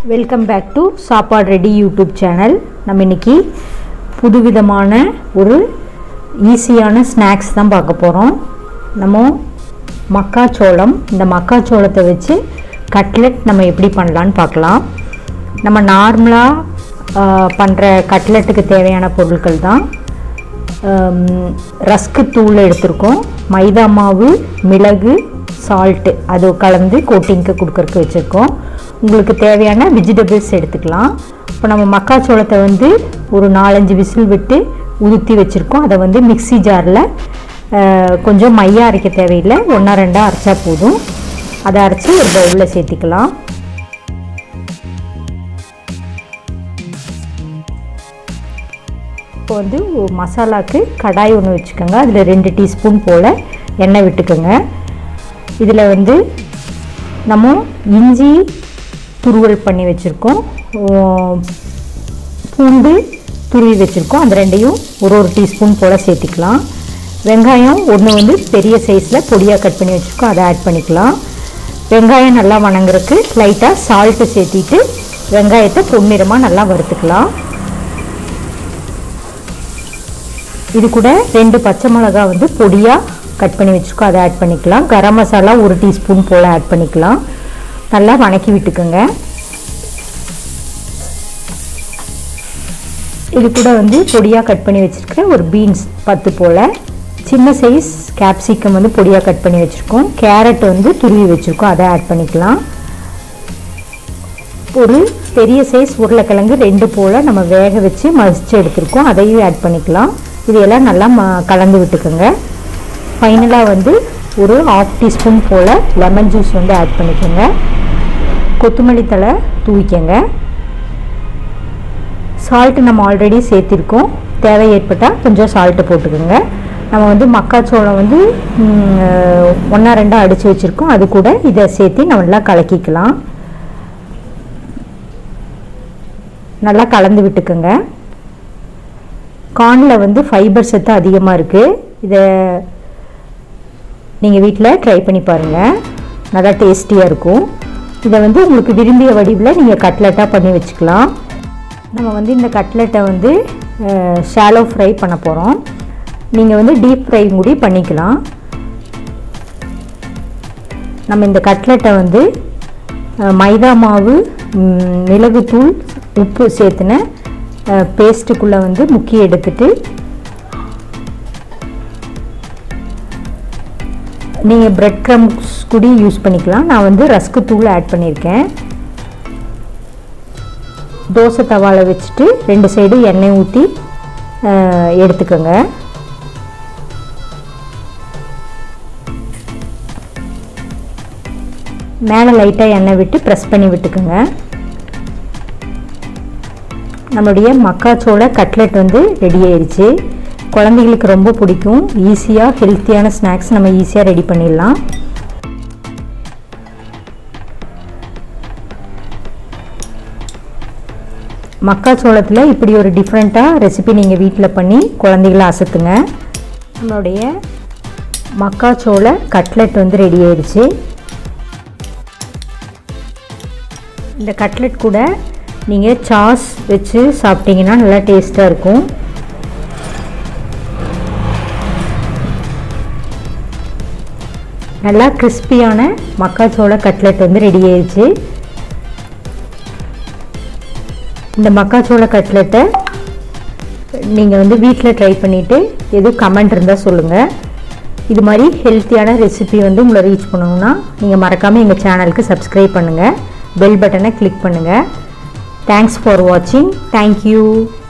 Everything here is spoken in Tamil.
வெல்கம் பேக் டு சாப்பாடு ரெடி யூடியூப் சேனல் நம்ம இன்னைக்கு புதுவிதமான ஒரு ஈஸியான ஸ்நாக்ஸ் தான் பார்க்க போகிறோம் நம்ம மக்காச்சோளம் இந்த மக்காச்சோளத்தை வச்சு கட்லெட் நம்ம எப்படி பண்ணலான்னு பார்க்கலாம் நம்ம நார்மலாக பண்ணுற கட்லெட்டுக்கு தேவையான பொருட்கள் தான் ரஸ்க்கு தூள் எடுத்திருக்கோம் மைதா மாவு மிளகு சால்ட்டு அது கலந்து கோட்டிங்க்கு கொடுக்கறக்கு வச்சுருக்கோம் உங்களுக்கு தேவையான வெஜிடபிள்ஸ் எடுத்துக்கலாம் இப்போ நம்ம மக்காச்சோளத்தை வந்து ஒரு நாலஞ்சு விசில் விட்டு உதுத்தி வச்சுருக்கோம் அதை வந்து மிக்ஸி ஜாரில் கொஞ்சம் மையாக அரைக்க தேவையில்லை ஒன்றா ரெண்டாக அரைச்சா போதும் அதை அரைச்சி ஒரு பவுலில் சேர்த்திக்கலாம் இப்போ வந்து மசாலாவுக்கு கடாய் ஒன்று வச்சுக்கோங்க அதில் ரெண்டு டீஸ்பூன் போல் எண்ணெய் விட்டுக்கோங்க இதில் வந்து நம்ம இஞ்சி துருவல் பண்ணி வச்சுருக்கோம் பூண்டு துருவி வச்சுருக்கோம் அந்த ரெண்டையும் ஒரு ஒரு டீஸ்பூன் போல் சேர்த்திக்கலாம் வெங்காயம் ஒன்று வந்து பெரிய சைஸில் பொடியாக கட் பண்ணி வச்சுருக்கோம் அதை ஆட் பண்ணிக்கலாம் வெங்காயம் நல்லா வணங்குறதுக்கு லைட்டாக சால்ட்டு சேர்த்திட்டு வெங்காயத்தை பொன்னிறமாக நல்லா வறுத்துக்கலாம் இது கூட ரெண்டு பச்சை மிளகா வந்து பொடியாக கட் பண்ணி வச்சுருக்கோம் அதை ஆட் பண்ணிக்கலாம் கரம் மசாலா ஒரு டீஸ்பூன் போல் ஆட் பண்ணிக்கலாம் நல்லா வணக்கி விட்டுக்கோங்க இது கூட வந்து பொடியாக கட் பண்ணி வச்சுருக்கிற ஒரு பீன்ஸ் பத்து போல் சின்ன சைஸ் கேப்சிகம் வந்து பொடியாக கட் பண்ணி வச்சுருக்கோம் கேரட் வந்து துருவி வச்சுருக்கோம் அதை ஆட் பண்ணிக்கலாம் ஒரு பெரிய சைஸ் உருளைக்கிழங்கு ரெண்டு போல் நம்ம வேக வச்சு மசிச்சு எடுத்துருக்கோம் அதையும் ஆட் பண்ணிக்கலாம் இதையெல்லாம் நல்லா ம கலந்து விட்டுக்கோங்க ஃபைனலாக வந்து ஒரு ஆஃப் டீஸ்பூன் போல் லெமன் ஜூஸ் வந்து ஆட் பண்ணிக்கோங்க கொத்தமல்லி தலை தூவிக்கங்க சால்ட்டு நம்ம ஆல்ரெடி சேர்த்திருக்கோம் தேவை ஏற்பட்டால் கொஞ்சம் சால்ட்டு போட்டுக்கோங்க நம்ம வந்து மக்காச்சோளம் வந்து ஒன்றா ரெண்டாக அடித்து வச்சுருக்கோம் அது கூட இதை சேர்த்து நம்ம நல்லா கலக்கிக்கலாம் நல்லா கலந்து விட்டுக்கோங்க கார்னில் வந்து ஃபைபர் சத்து அதிகமாக இருக்குது இதை நீங்கள் வீட்டில் ட்ரை பண்ணி பாருங்கள் நல்லா டேஸ்டியாக இருக்கும் இதை வந்து உங்களுக்கு விரும்பிய வடிவில் நீங்கள் கட்லெட்டாக பண்ணி வச்சுக்கலாம் நம்ம வந்து இந்த கட்லெட்டை வந்து ஷாலோ ஃப்ரை பண்ண போகிறோம் நீங்கள் வந்து டீப் ஃப்ரை முடி பண்ணிக்கலாம் நம்ம இந்த கட்லெட்டை வந்து மைதா மாவு மிளகுத்தூள் உப்பு சேர்த்துன பேஸ்ட்டுக்குள்ளே வந்து முக்கி எடுத்துட்டு நீங்கள் ப்ரெட் க்ரம்ஸ் கூட யூஸ் பண்ணிக்கலாம் நான் வந்து ரஸ்க்கு தூள் ஆட் பண்ணியிருக்கேன் தோசை தவாவில் வச்சுட்டு ரெண்டு சைடு எண்ணெய் ஊற்றி எடுத்துக்கோங்க மேலே லைட்டாக எண்ணெய் விட்டு ப்ரெஸ் பண்ணி விட்டுக்குங்க நம்மளுடைய மக்காச்சோள கட்லெட் வந்து ரெடி ஆயிடுச்சு குழந்தைகளுக்கு ரொம்ப பிடிக்கும் ஈஸியாக ஹெல்த்தியான ஸ்நாக்ஸ் நம்ம ஈஸியாக ரெடி பண்ணிடலாம் மக்காச்சோளத்தில் இப்படி ஒரு டிஃப்ரெண்ட்டாக ரெசிபி நீங்கள் வீட்டில் பண்ணி குழந்தைகளை அசத்துங்க நம்மளுடைய மக்காச்சோள கட்லெட் வந்து ரெடி ஆயிடுச்சு இந்த கட்லெட் கூட நீங்கள் சாஸ் வச்சு சாப்பிட்டீங்கன்னா நல்லா டேஸ்ட்டாக இருக்கும் நல்லா கிறிஸ்பியான மக்காச்சோள கட்லெட் வந்து ரெடி ஆயிடுச்சு இந்த மக்காச்சோள கட்லெட்டை நீங்கள் வந்து வீட்டில் ட்ரை பண்ணிவிட்டு எதுவும் கமெண்ட் இருந்தால் சொல்லுங்கள் இது மாதிரி ஹெல்த்தியான ரெசிபி வந்து உங்களை ரீச் பண்ணணுன்னா நீங்கள் மறக்காமல் எங்கள் சேனலுக்கு சப்ஸ்கிரைப் பண்ணுங்கள் பெல் பட்டனை கிளிக் பண்ணுங்கள் தேங்க்ஸ் ஃபார் வாட்சிங் தேங்க்யூ